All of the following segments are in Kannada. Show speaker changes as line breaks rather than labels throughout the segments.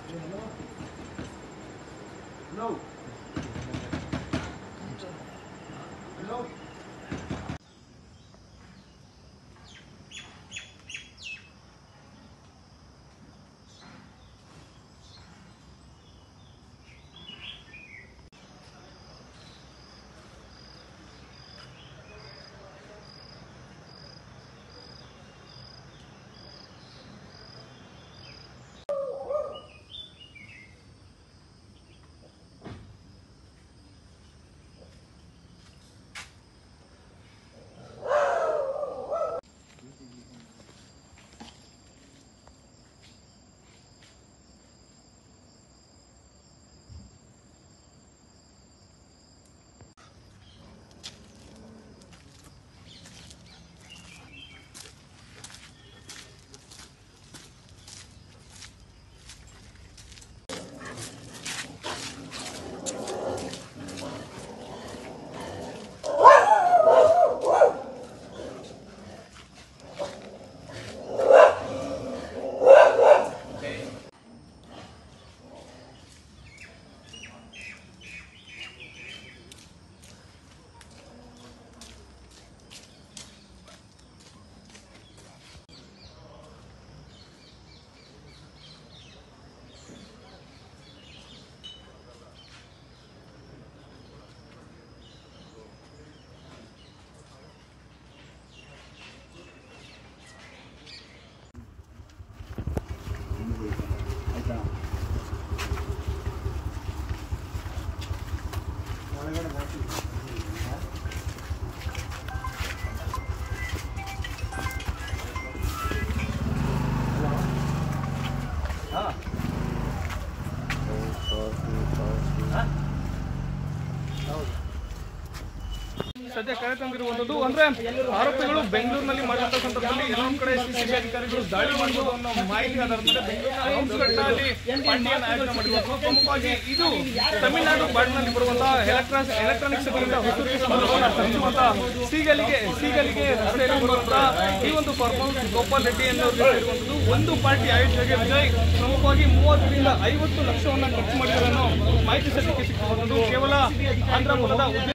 ಸದ್ಯ ಕರೆ ತಂದಿರುವಂತದ್ದು ಅಂದ್ರೆ ಆರೋಪಿಗಳು ಬೆಂಗಳೂರಿನಲ್ಲಿ ಮಾಡಿದಂತ ಸಂದರ್ಭದಲ್ಲಿ ಎಲ್ಲೊಂದ್ ಕಡೆ ಸಿಸಿಬಿ ಅಧಿಕಾರಿಗಳು ದಾಳಿ ಮಾಡಬಹುದು ಅನ್ನೋ ಮಾಹಿತಿ ಆಧಾರದ ಮೇಲೆ ಬೆಂಗಳೂರಿನ ಹಂಸಘಟ್ಟದಲ್ಲಿ ಪಾರ್ಟಿಯನ್ನು ಆಯೋಜನೆ ಮಾಡಿರುವುದು ಪ್ರಮುಖವಾಗಿ ಇದು ತಮಿಳುನಾಡು ಬಾರ್ಡ್ನಲ್ಲಿ ಬರುವಂತಹ ಎಲೆಕ್ಟ್ರಾನಿಕ್ಸ್ ಎಲೆಕ್ಟ್ರಾನಿಕ್ಸ್ ಹೊಸೂರಿಗೆ ಸಂಬಂಧವನ್ನು ತರಿಸುವಂತಹ ಸೀಗಲಿಗೆ ಸೀಗಲಿಗೆ ರಸ್ತೆಯಲ್ಲಿ ಬರುವಂತಹ ಈ ಒಂದು ಫಾರ್ಮ್ ಹೌಸ್ ಗೋಪಾಲ್ ರೆಡ್ಡಿ ಎನ್ನುವರಿಗೆ ಸೇರುವಂತದ್ದು ಒಂದು ಪಾರ್ಟಿ ಆಯೋಜನೆಗೆ ವಿಜಯ್ ಪ್ರಮುಖವಾಗಿ ಮೂವತ್ತರಿಂದ ಐವತ್ತು ಲಕ್ಷವನ್ನ ಖರ್ಚು ಮಾಡಿದ್ದಾರೆ ಅನ್ನೋ ಮಾಹಿತಿ ಸದ್ಯಕ್ಕೆ ಸಿಕ್ಕಿರುವಂತದ್ದು ಕೇವಲ ಆಂಧ್ರ ಮೂಲದ ಉದ್ಯೋಗ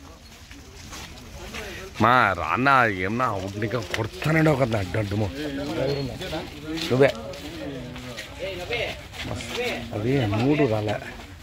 మా రాన్న ఏమన్నా నీకు కొడతానండి ఒక అడ్డు నువ్వే అది మూడు రాలే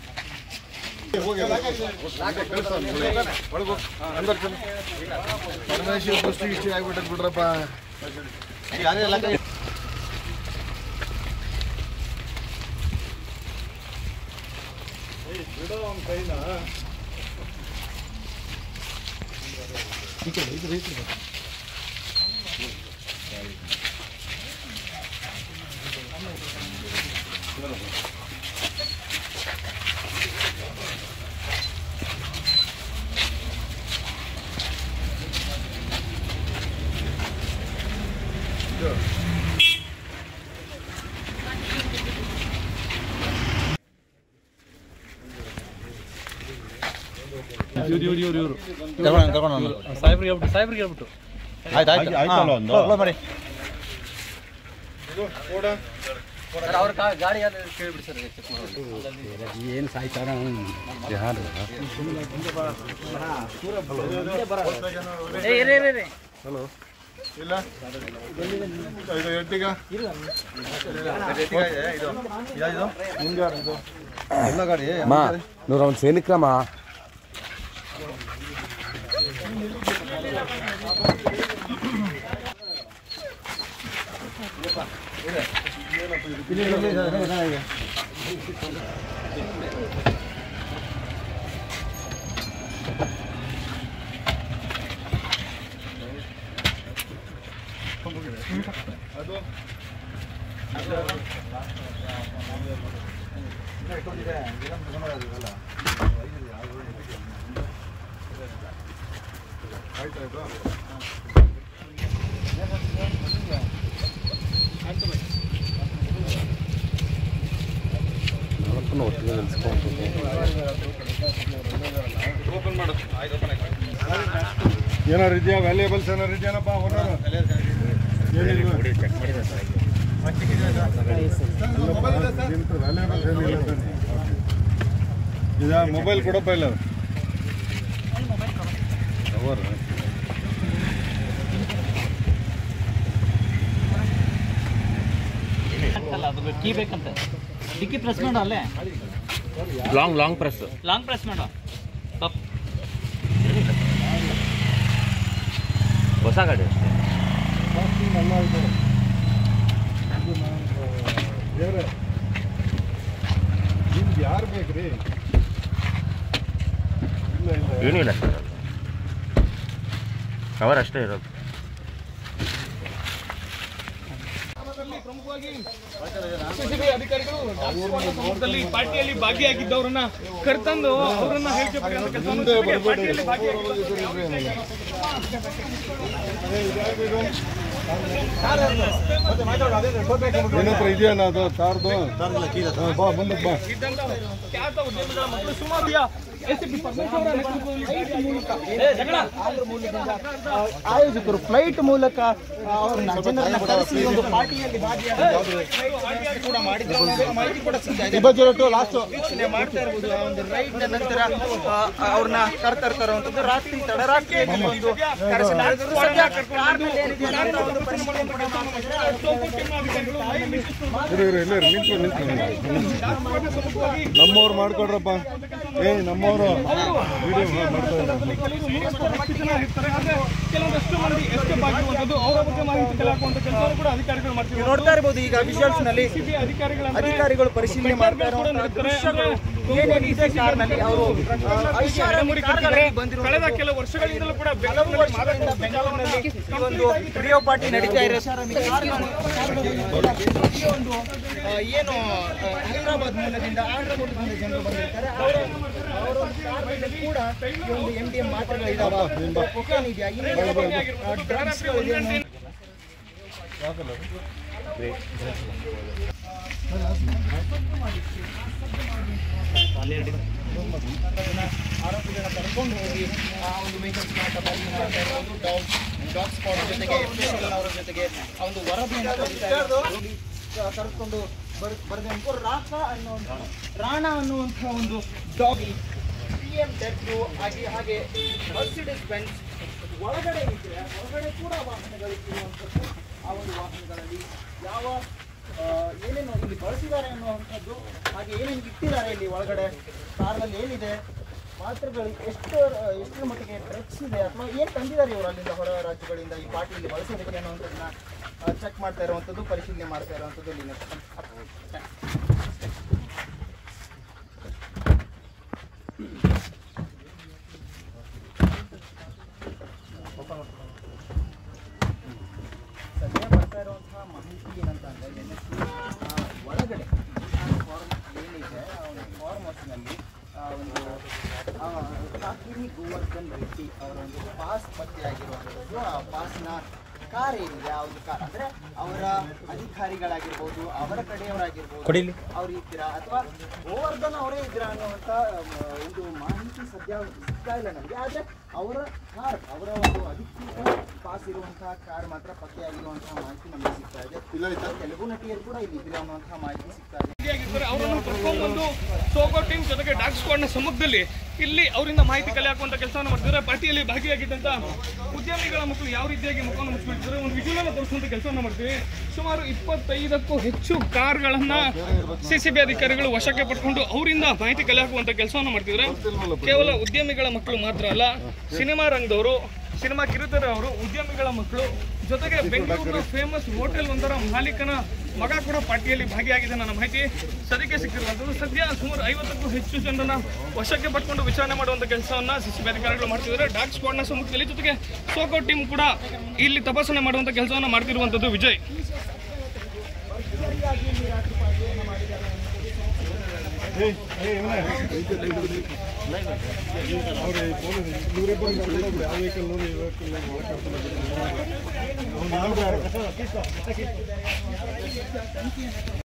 ಯಾರು మా నువ్వు రౌండ్ సేనిక్రమా ನಾಲ್ಕು ಒಟ್ಟಿಗೆ ನಿಲ್ಸ್ಕೊಂಡು
ಏನಾರು ಇದೆಯಾ ವ್ಯಾಲ್ಯೂಬಲ್ಸ್ ಏನಾರು ಇದೆಯಾನಪ್ಪ ಹೊರನೋರು ಏನಿಲ್ವಾ? ನಿಂತು ವ್ಯಾಲ್ಯೂಬಲ್ಸ್ ಏನಿಲ್ಲ ತಾನೆ ಇದು ಮೊಬೈಲ್ ಕೊಡಪ್ಪ ಇಲ್ಲ ಕವರ್
ಅಲ್ಲ ಅದು ಕೀ ಬೇಕಂತ ಡಿಕ್ಕಿ ಪ್ರೆಸ್ ಮಾಡು ಅಲ್ಲೇ
long long press
long press ಮಾಡು ತಪ್ಪು
ಹೊಸ ಗಾಡಿ ಅಷ್ಟೇ
ಅಲ್ಲ ಇದು ಇದು ನಾನು ಬೇರೆ ನಿಮ್ಗೆ ಯಾರು ಬೇಕ್ರಿ ಇಲ್ಲ ಇಲ್ಲ
ಏನೂ ಇಲ್ಲ ಸರ್ ಕವರ್ ಅಷ್ಟೇ ಇರೋದು
ಪ್ರಮುಖವಾಗಿ ಸಿಸಿಬಿ ಅಧಿಕಾರಿಗಳು ಸಂದರ್ಭದಲ್ಲಿ ಪಾರ್ಟಿಯಲ್ಲಿ ಭಾಗಿಯಾಗಿದ್ದವರನ್ನ ಕರೆತಂದು ಅವರನ್ನ ಹೇಳಿಕೆ ಪಡೆಯುವಂತ ಕೆಲಸವನ್ನು
ಮುಂದೆ
ಜೊತೆಗೆ
ಬರಬೇಡಿ
ಪಾರ್ಟಿಯಲ್ಲಿ
ಏನತ್ರ ಇದೆಯಾ ಅದು ತಾರ್ದು ಹಾ, ಬಾ ಮುಂದಕ್ಕೆ ಬಾ
ಇದ್ದಂತ ಖ್ಯಾತ ಉದ್ಯಮಿಗಳ ಮಕ್ಕಳು ಸುಮಾರು ಎಸ್ಪಿ ಪರಮೇಶ್ವರ
ಆಯೋಜಕರು ಫ್ಲೈಟ್ ಮೂಲಕ ಅವ್ರನ್ನ ಜನರನ್ನ ಕರೆಸಿ ಈ ಒಂದು ಪಾರ್ಟಿಯಲ್ಲಿ ಕೂಡ ಮಾಡಿದ್ರು ಮಾಹಿತಿ ಕೂಡ ಸಿಗ್ತಾ ಲಾಸ್ಟ್ ವೀಕ್ಷಣೆ ಮಾಡ್ತಾ ಇರ್ಬೋದು ಆ ಒಂದು ರೈಡ್ ನಂತರ ಆ, ಅವ್ರನ್ನ ಕರ್ತಾ ಇರ್ತಾರಂತದ್ದು ರಾತ್ರಿ ತಡರಾತ್ರಿ ಒಂದು ಕರೆಸಿ ನಡೆದ್ರು. ಸದ್ಯ ಕಾರ್ನಲ್ಲಿ ಏನಿದೆ ಅನ್ನೋ ಒಂದು ಪರಿಶೀಲನೆ ಕೂಡ ಮಾಡ್ತಾ ಇದ್ದಾರೆ.
ಇರು ಇರು ಇಲ್ಲೇ ಇರು, ನಿಂತ್ಕೊ ನಿಂತ್ಕೊ ನಮ್ಮವ್ರು ಮಾಡ್ಕೊಡ್ರಪ್ಪ ಏ ನಮ್ಮವರು ವಿಡಿಯೋ ಮಾಡ್ತಾ ಇದ್ದಾರೆ
ಕೆಲವೊಂದಷ್ಟು ಮಂದಿ ಎಸ್ಕೇಪ್ ಆಗಿರುವಂತದ್ದು ಅವರ ಬಗ್ಗೆ ಮಾಹಿತಿ ಕಲೆ ಹಾಕುವಂತ ಕೆಲಸವನ್ನು ಕೂಡ ಅಧಿಕಾರಿಗಳು ಮಾಡ್ತಿದ್ದಾರೆ
ನೋಡ್ತಾ ಇರ್ಬೋದು ಈಗ ವಿಜುವಲ್ಸ್ ನಲ್ಲಿ
ಸಿಸಿಬಿ ಅಧಿಕಾರಿಗಳ
ಅಧಿಕಾರಿಗಳು ಪರಿಶೀಲನೆ ಮಾಡ್ತಾ ಇರುವಂತಹ ದೃಶ್ಯಗಳು ಏನೇನಿದೆ ಕಾರ್ನಲ್ಲಿ ಅವರು ಐಷಾರಾಮಿ ಕಾರ್ಗಳಲ್ಲಿ ಬಂದಿರುವ
ಕಳೆದ ಕೆಲವು ವರ್ಷಗಳಿಂದಲೂ ಕೂಡ ಬೆಂಗಳೂರಿನಲ್ಲಿ ಮಾದಕ
ಬೆಂಗಳೂರಿನಲ್ಲಿ ಈ ಒಂದು ರೇಡಿಯೋ ಪಾರ್ಟಿ ನಡೀತಾ ಇದೆ ಈ ಒಂದು ಆ, ಏನು ಆ, ಹೈದರಾಬಾದ್ ಮೂಲದಿಂದ ಆಂಧ್ರ ಮೂಲದಿಂದ ಜನರು ಬಂದಿರ್ತಾರೆ ಅವರ ಅವರ ಒಂದು ಕಾರ್ನಲ್ಲಿ ಕೂಡ ಈ ಒಂದು ಎಂ ಡಿ ಎಂ ಮಾತ್ರೆಗಳಿದಾವ ಕೊಕೇನ್ ಇದೆಯಾ ಇನ್ನೇನು ಡ್ರಗ್ಸ್ಗಳಿದೆ ಅನ್ನೋ ಆರೋಪಿಗಳನ್ನ ಕರ್ಕೊಂಡು ಹೋಗಿ ಆ ಒಂದು ವೆಹಿಕಲ್ಸ್ ಮಾಡ್ತಾ ಇರೋದು ಡಾಗ್ ಡಾಗ್ ಸ್ಪಾಟ್ ಜೊತೆಗೆ FSL ಅವರ ಜೊತೆಗೆ ಆ ಒಂದು ವರದಿಯನ್ನು ಕರೀತಾ ಇರೋದು. ಇಲ್ಲಿ ಕರೆದುಕೊಂಡು ಬರ್ ಬರೆದಂತ ರಾಕ ಅನ್ನುವಂಥ ರಾಣ ಅನ್ನುವಂಥ ಒಂದು ಡಾಗ್ ಪಿ ಎಂ ಡಬ್ಲ್ಯೂ ಹಾಗೆ ಹಾಗೆ ಮರ್ಸಿಡಿಸ್ ಬೆಂಚ್ ಒಳಗಡೆ ಇದ್ರೆ ಹೊರಗಡೆ ಕೂಡ ವಾಹನಗಳು ಇರುವಂಥದ್ದು ಆ ಒಂದು ವಾಹನಗಳಲ್ಲಿ ಯಾವ ಆ, ಏನೇನು ಇಲ್ಲಿ ಬಳಸಿದ್ದಾರೆ ಅನ್ನುವಂಥದ್ದು ಹಾಗೆ ಏನೇನು ಇಟ್ಟಿದ್ದಾರೆ ಇಲ್ಲಿ ಒಳಗಡೆ ಕಾರ್ನಲ್ಲಿ ಏನಿದೆ ಮಾತ್ರೆಗಳು ಎಷ್ಟು ಎಷ್ಟರ ಮಟ್ಟಿಗೆ ಡ್ರಗ್ಸ್ ಇದೆ ಅಥವಾ ಏನು ತಂದಿದ್ದಾರೆ ಇವರು ಅಲ್ಲಿಂದ ಹೊರ ರಾಜ್ಯಗಳಿಂದ ಈ ಪಾರ್ಟಿಯಲ್ಲಿ ಬಳಸೋದಕ್ಕೆ ಅನ್ನೋದನ್ನ ಚೆಕ್ ಮಾಡ್ತಾ ಇರುವಂಥದ್ದು ಪರಿಶೀಲನೆ ಮಾಡ್ತಾ ಇರುವಂಥದ್ದು ಇಲ್ಲಿನ ಸದ್ಯ ಬರ್ತಾ ಇರುವಂತಹ ಮಾಹಿತಿ ಏನಂತ ಅಂದರೆ ಎನ್ ಎಸ್ ಒಳಗಡೆ ಫಾರ್ಮ್ ಏನಿದೆ ಆ ಒಂದು ಫಾರ್ಮ್ ಹೌಸ್ನಲ್ಲಿ ಆ ಒಂದು ಆ, ಕಾಕಿನಿ ಗೋವರ್ಧನ್ ರೆಡ್ಡಿ ಅವರ ಒಂದು ಪಾಸ್ ಪತ್ತೆಯಾಗಿರುವಂಥದ್ದು ಆ ಪಾಸ್ನ ಕಾರ್ ಏನಿದೆ ಆ ಒಂದು ಕಾರ್ ಅಂದರೆ ಅವರ ಅಧಿಕಾರಿಗಳಾಗಿರ್ಬೋದು ಅವರ ಕಡೆಯವರಾಗಿರ್ಬೋದು ಅವ್ರು ಇದ್ದೀರಾ ಅಥವಾ ಗೋವರ್ಧನ್ ಅವರೇ ಇದ್ದೀರಾ ಅನ್ನುವಂಥ ಆ, ಒಂದು ಮಾಹಿತಿ ಸದ್ಯ ಸಿಗ್ತಾ ಇಲ್ಲ ನನಗೆ ಆದರೆ ಅವರ ಕಾರ್ ಅವರ ಒಂದು ಅಧಿಕೃತ ಪಾಸ್ ಇರುವಂತಹ ಕಾರ್ ಮಾತ್ರ ಪತ್ತೆಯಾಗಿರುವಂತಹ ಮಾಹಿತಿ ನಮಗೆ ಸಿಗ್ತಾ ಇದೆ ತೆಲುಗು ನಟಿಯರು ಕೂಡ ಇಲ್ಲಿ ಇದ್ದೀರಾ ಅನ್ನುವಂತಹ ಮಾಹಿತಿ ಸಿಗ್ತಾ ಇದೆ
ಭಾಗಿಯಾಗಿದ್ದಾರೆ ಅವರನ್ನು ಕರ್ಕೊಂಡ್ಬಂದು ಸೋಗೋ ಟೀಮ್ ಜೊತೆಗೆ ಡಾಗ್ ಸ್ಕ್ವಾಡ್ನ ಸಮ್ಮುಖದಲ್ಲಿ ಇಲ್ಲಿ ಅವರಿಂದ ಮಾಹಿತಿ ಕಲೆ ಹಾಕುವಂತ ಕೆಲಸವನ್ನು ಮಾಡ್ತಿದ್ದಾರೆ ಪಾರ್ಟಿಯಲ್ಲಿ ಭಾಗಿಯಾಗಿದ್ದಂತ ಉದ್ಯಮಿಗಳ ಮಕ್ಕಳು ಯಾವ ರೀತಿಯಾಗಿ ಮುಖವನ್ನು ಮುಚ್ಚಿಬಿಡ್ತಾರೆ ಒಂದು ವಿಜುವಲ್ ತೋರಿಸುವಂತ ಕೆಲಸವನ್ನು ಮಾಡ್ತೀವಿ ಸುಮಾರು ಇಪ್ಪತ್ತೈದಕ್ಕೂ ಹೆಚ್ಚು ಕಾರ್ಗಳನ್ನ ಸಿಸಿಬಿ ಅಧಿಕಾರಿಗಳು ವಶಕ್ಕೆ ಪಡ್ಕೊಂಡು ಅವರಿಂದ ಮಾಹಿತಿ ಕಲೆ ಹಾಕುವಂತ ಕೆಲಸವನ್ನು ಮಾಡ್ತಿದ್ದಾರೆ ಕೇವಲ ಉದ್ಯಮಿಗಳ ಮಕ್ಕಳು ಮಾತ್ರ ಅಲ್ಲ ಸಿನಿಮಾ ರಂಗದವರು ಸಿನಿಮಾ ಕಿರುತೆರೆ ಅವರು ಉದ್ಯಮಿಗಳ ಮಕ್ಕಳು ಜೊತೆಗೆ ಬೆಂಗಳೂರಿನ ಫೇಮಸ್ ಹೋಟೆಲ್ ಒಂದರ ಮಾಲೀಕನ ಮಗ ಕೂಡ ಪಾರ್ಟಿಯಲ್ಲಿ ಭಾಗಿಯಾಗಿದೆ ನನ್ನ ಮಾಹಿತಿ ಸದ್ಯಕ್ಕೆ ಸಿಕ್ಕಿರುವಂಥದ್ದು ಸದ್ಯ ಸುಮಾರು ಐವತ್ತಕ್ಕೂ ಹೆಚ್ಚು ಜನರನ್ನ ವಶಕ್ಕೆ ಪಡ್ಕೊಂಡು ವಿಚಾರಣೆ ಮಾಡುವಂಥ ಕೆಲಸವನ್ನ ಸಿಸಿಬಿ ಅಧಿಕಾರಿಗಳು ಮಾಡ್ತಿದ್ದಾರೆ ಡಾಗ್ ಸ್ಕ್ವಾಡ್ನ ಸಮ್ಮುಖದಲ್ಲಿ ಜೊತೆಗೆ ಸೋಕೋ ಟೀಮ್ ಕೂಡ ಇಲ್ಲಿ ತಪಾಸಣೆ ಮಾಡುವಂಥ ಕೆಲಸವನ್ನ ಮಾಡ್ತಿರುವಂಥದ್ದು ವಿಜಯ್
ಅವ್ರು ಪೊಲೀಸ್ ಇವರಿಬ್ಬರು ಕರ್ಕೊಂಡು ಯಾವ ವೆಹಿಕಲ್ ನೋಡಿ ವೆಹಿಕಲ್ ಒಳಗೆ ಕರ್ಕೊಂಡು ಹೋಗ್ತಾರೆ. ಅವ್ನು ಇನ್ನೊಬ್ಬ ಯಾರು?